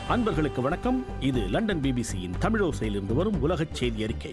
அன்பர்களுக்கு வணக்கம் இது லண்டன் பிபிசியின் தமிழோசையிலிருந்து வரும் உலகச் செய்தி அறிக்கை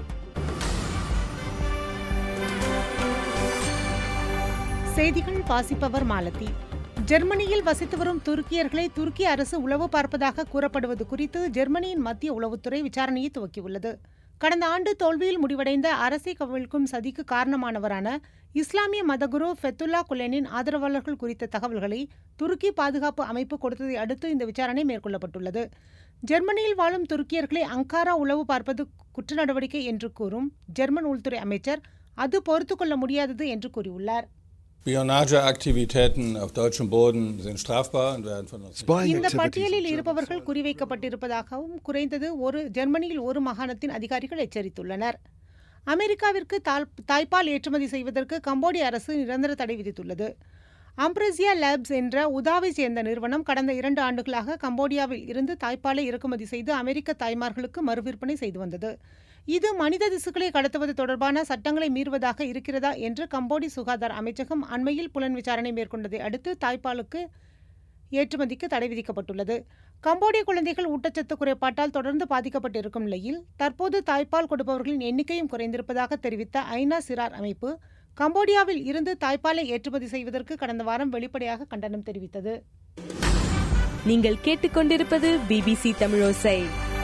செய்திகள் வாசிப்பவர் மாலதி ஜெர்மனியில் வசித்து வரும் துருக்கியர்களை துருக்கி அரசு உளவு பார்ப்பதாக கூறப்படுவது குறித்து ஜெர்மனியின் மத்திய உளவுத்துறை விசாரணையை துவக்கியுள்ளது கடந்த ஆண்டு தோல்வியில் முடிவடைந்த அரசை கவிழ்க்கும் சதிக்கு காரணமானவரான இஸ்லாமிய மதகுரு ஃபெத்துல்லா குலேனின் ஆதரவாளர்கள் குறித்த தகவல்களை துருக்கி பாதுகாப்பு அமைப்பு கொடுத்ததை அடுத்து இந்த விசாரணை மேற்கொள்ளப்பட்டுள்ளது ஜெர்மனியில் வாழும் துருக்கியர்களை அங்காரா உளவு பார்ப்பது குற்ற நடவடிக்கை என்று கூறும் ஜெர்மன் உள்துறை அமைச்சர் அது பொறுத்துக்கொள்ள முடியாதது என்று கூறியுள்ளார் Spionageaktivitäten auf deutschem Boden sind strafbar und werden von uns. Spying இந்த activities பட்டியலில் on இருப்பவர்கள் German குறிவைக்கப்பட்டிருப்பதாகவும் குறைந்தது ஒரு ஜெர்மனியில் ஒரு மாகாணத்தின் அதிகாரிகள் எச்சரித்துள்ளனர் அமெரிக்காவிற்கு தால் தாய்ப்பால் ஏற்றுமதி செய்வதற்கு கம்போடிய அரசு நிரந்தர தடை விதித்துள்ளது அம்ப்ரெசியா லேப்ஸ் என்ற உதாவை சேர்ந்த நிறுவனம் கடந்த இரண்டு ஆண்டுகளாக கம்போடியாவில் இருந்து தாய்ப்பாலை இறக்குமதி செய்து அமெரிக்க தாய்மார்களுக்கு மறுவிற்பனை செய்து வந்தது இது மனித திசுக்களை கடத்துவது தொடர்பான சட்டங்களை மீறுவதாக இருக்கிறதா என்று கம்போடி சுகாதார அமைச்சகம் அண்மையில் புலன் விசாரணை மேற்கொண்டதை அடுத்து தாய்ப்பாலுக்கு ஏற்றுமதிக்கு தடை விதிக்கப்பட்டுள்ளது கம்போடிய குழந்தைகள் ஊட்டச்சத்து குறைபாட்டால் தொடர்ந்து பாதிக்கப்பட்டிருக்கும் நிலையில் தற்போது தாய்ப்பால் கொடுப்பவர்களின் எண்ணிக்கையும் குறைந்திருப்பதாக தெரிவித்த ஐநா சிறார் அமைப்பு கம்போடியாவில் இருந்து தாய்ப்பாலை ஏற்றுமதி செய்வதற்கு கடந்த வாரம் வெளிப்படையாக கண்டனம் தெரிவித்தது நீங்கள் கேட்டுக்கொண்டிருப்பது பிபிசி தமிழோசை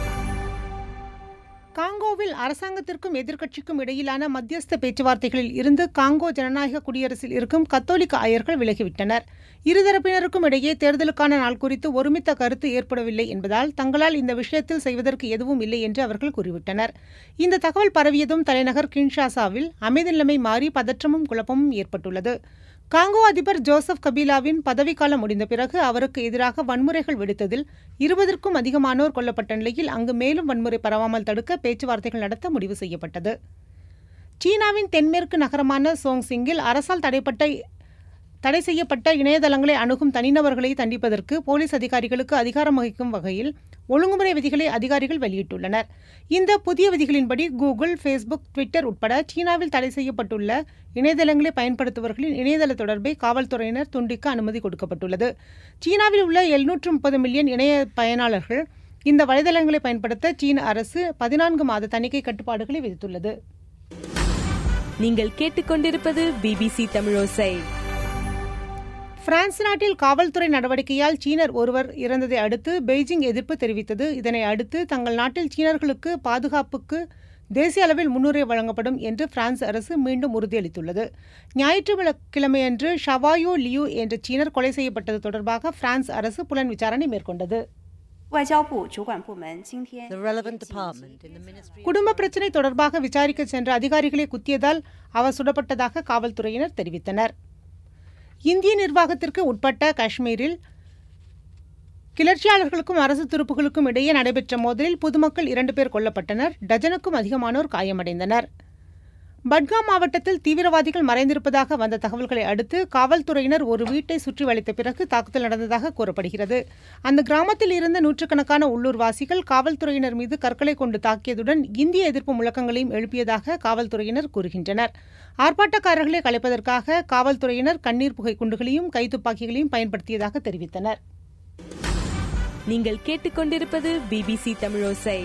காங்கோவில் அரசாங்கத்திற்கும் எதிர்க்கட்சிக்கும் இடையிலான மத்தியஸ்த பேச்சுவார்த்தைகளில் இருந்து காங்கோ ஜனநாயக குடியரசில் இருக்கும் கத்தோலிக்க ஐயர்கள் விலகிவிட்டனர் இருதரப்பினருக்கும் இடையே தேர்தலுக்கான நாள் குறித்து ஒருமித்த கருத்து ஏற்படவில்லை என்பதால் தங்களால் இந்த விஷயத்தில் செய்வதற்கு எதுவும் இல்லை என்று அவர்கள் கூறிவிட்டனர் இந்த தகவல் பரவியதும் தலைநகர் கின்ஷாசாவில் அமைதி நிலைமை மாறி பதற்றமும் குழப்பமும் ஏற்பட்டுள்ளது காங்கோ அதிபர் ஜோசப் கபீலாவின் பதவிக்காலம் முடிந்த பிறகு அவருக்கு எதிராக வன்முறைகள் வெடித்ததில் இருபதற்கும் அதிகமானோர் கொல்லப்பட்ட நிலையில் அங்கு மேலும் வன்முறை பரவாமல் தடுக்க பேச்சுவார்த்தைகள் நடத்த முடிவு செய்யப்பட்டது சீனாவின் தென்மேற்கு நகரமான சோங்சிங்கில் அரசால் தடைப்பட்ட தடை செய்யப்பட்ட இணையதளங்களை அணுகும் தனிநபர்களை தண்டிப்பதற்கு போலீஸ் அதிகாரிகளுக்கு அதிகாரம் வகிக்கும் வகையில் ஒழுங்குமுறை விதிகளை அதிகாரிகள் வெளியிட்டுள்ளனர் இந்த புதிய விதிகளின்படி கூகுள் ஃபேஸ்புக் ட்விட்டர் உட்பட சீனாவில் தடை செய்யப்பட்டுள்ள இணையதளங்களை பயன்படுத்துபவர்களின் இணையதள தொடர்பை காவல்துறையினர் துண்டிக்க அனுமதி கொடுக்கப்பட்டுள்ளது சீனாவில் உள்ள எழுநூற்று முப்பது மில்லியன் இணைய பயனாளர்கள் இந்த வலைதளங்களை பயன்படுத்த சீன அரசு பதினான்கு மாத தணிக்கை கட்டுப்பாடுகளை விதித்துள்ளது நீங்கள் கேட்டுக்கொண்டிருப்பது பிபிசி தமிழோசை பிரான்ஸ் நாட்டில் காவல்துறை நடவடிக்கையால் சீனர் ஒருவர் இறந்ததை அடுத்து பெய்ஜிங் எதிர்ப்பு தெரிவித்தது இதனை அடுத்து தங்கள் நாட்டில் சீனர்களுக்கு பாதுகாப்புக்கு தேசிய அளவில் முன்னுரிமை வழங்கப்படும் என்று பிரான்ஸ் அரசு மீண்டும் உறுதியளித்துள்ளது ஞாயிற்றுக்கிழமையன்று ஷவாயோ லியூ என்ற சீனர் கொலை செய்யப்பட்டது தொடர்பாக பிரான்ஸ் அரசு புலன் விசாரணை மேற்கொண்டது 外交部主管部门今天 The relevant department in the Ministry குடும்ப பிரச்சினை தொடர்பாக விசாரிக்க சென்ற அதிகாரிகளை குத்தியதால் அவர் சுடப்பட்டதாக காவல்துறையினர் தெரிவித்தனர் இந்திய நிர்வாகத்திற்கு உட்பட்ட காஷ்மீரில் கிளர்ச்சியாளர்களுக்கும் அரசு துருப்புகளுக்கும் இடையே நடைபெற்ற மோதலில் பொதுமக்கள் இரண்டு பேர் கொல்லப்பட்டனர் டஜனுக்கும் அதிகமானோர் காயமடைந்தனர் பட்காம் மாவட்டத்தில் தீவிரவாதிகள் மறைந்திருப்பதாக வந்த தகவல்களை அடுத்து காவல்துறையினர் ஒரு வீட்டை சுற்றி வளைத்த பிறகு தாக்குதல் நடந்ததாக கூறப்படுகிறது அந்த கிராமத்தில் இருந்த நூற்றுக்கணக்கான உள்ளூர்வாசிகள் காவல்துறையினர் மீது கற்களை கொண்டு தாக்கியதுடன் இந்திய எதிர்ப்பு முழக்கங்களையும் எழுப்பியதாக காவல்துறையினர் கூறுகின்றனர் ஆர்ப்பாட்டக்காரர்களை கலைப்பதற்காக காவல்துறையினர் கண்ணீர் புகை குண்டுகளையும் கைத்துப்பாக்கிகளையும் பயன்படுத்தியதாக தெரிவித்தனர் நீங்கள் கேட்டுக்கொண்டிருப்பது பிபிசி தமிழோசை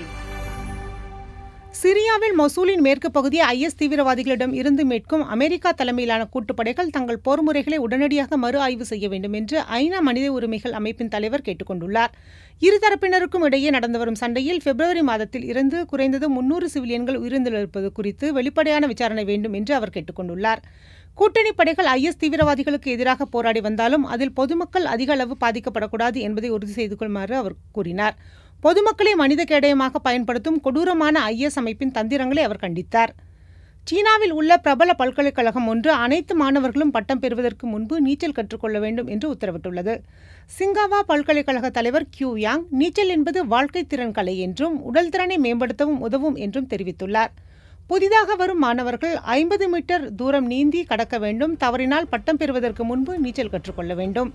சிரியாவில் மொசூலின் மேற்கு பகுதியை ஐஎஸ் தீவிரவாதிகளிடம் இருந்து மீட்கும் அமெரிக்கா தலைமையிலான கூட்டுப்படைகள் தங்கள் போர் முறைகளை உடனடியாக மறு ஆய்வு செய்ய வேண்டும் என்று ஐநா மனித உரிமைகள் அமைப்பின் தலைவர் கேட்டுக்கொண்டுள்ளார் இருதரப்பினருக்கும் இடையே நடந்து வரும் சண்டையில் பிப்ரவரி மாதத்தில் இருந்து குறைந்தது முன்னூறு சிவிலியன்கள் உயிரிழந்திருப்பது குறித்து வெளிப்படையான விசாரணை வேண்டும் என்று அவர் கேட்டுக்கொண்டுள்ளார் கூட்டணி படைகள் ஐஎஸ் தீவிரவாதிகளுக்கு எதிராக போராடி வந்தாலும் அதில் பொதுமக்கள் அதிக அளவு பாதிக்கப்படக்கூடாது என்பதை உறுதி செய்து கொள்ளுமாறு அவர் கூறினார் பொதுமக்களை மனித கேடயமாக பயன்படுத்தும் கொடூரமான ஐஎஸ் அமைப்பின் தந்திரங்களை அவர் கண்டித்தார் சீனாவில் உள்ள பிரபல பல்கலைக்கழகம் ஒன்று அனைத்து மாணவர்களும் பட்டம் பெறுவதற்கு முன்பு நீச்சல் கற்றுக்கொள்ள வேண்டும் என்று உத்தரவிட்டுள்ளது சிங்காவா பல்கலைக்கழக தலைவர் கியூ யாங் நீச்சல் என்பது வாழ்க்கை திறன் கலை என்றும் உடல் திறனை மேம்படுத்தவும் உதவும் என்றும் தெரிவித்துள்ளார் புதிதாக வரும் மாணவர்கள் ஐம்பது மீட்டர் தூரம் நீந்தி கடக்க வேண்டும் தவறினால் பட்டம் பெறுவதற்கு முன்பு நீச்சல் கற்றுக்கொள்ள வேண்டும்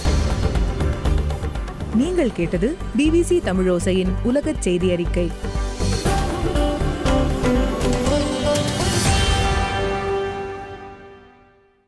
நீங்கள் கேட்டது பிபிசி தமிழோசையின் உலகச் செய்தி அறிக்கை